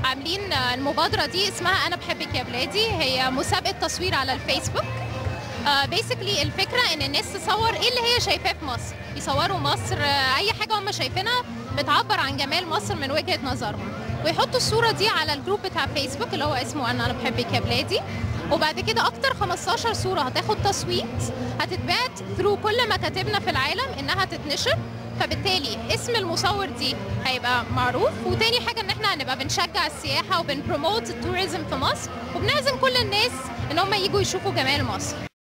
عاملين المبادرة دي اسمها أنا بحبك يا بلادي هي مسابقة تصوير على الفيسبوك بيسكلي الفكرة إن الناس تصور إيه اللي هي شايفاه في مصر يصوروا مصر آه، أي حاجة هم شايفينها بتعبر عن جمال مصر من وجهة نظرهم ويحطوا الصورة دي على الجروب بتاع فيسبوك اللي هو اسمه أنا أنا بحبك يا بلادي وبعد كده أكتر 15 صورة هتاخد تصويت هتتبعت ثرو كل مكاتبنا في العالم إنها تتنشر فبالتالي اسم المصور دي هيبقى معروف وتاني حاجه ان احنا هنبقى بنشجع السياحه وبنبروموت التوريزم في مصر وبنعزم كل الناس ان هم يجوا يشوفوا جمال مصر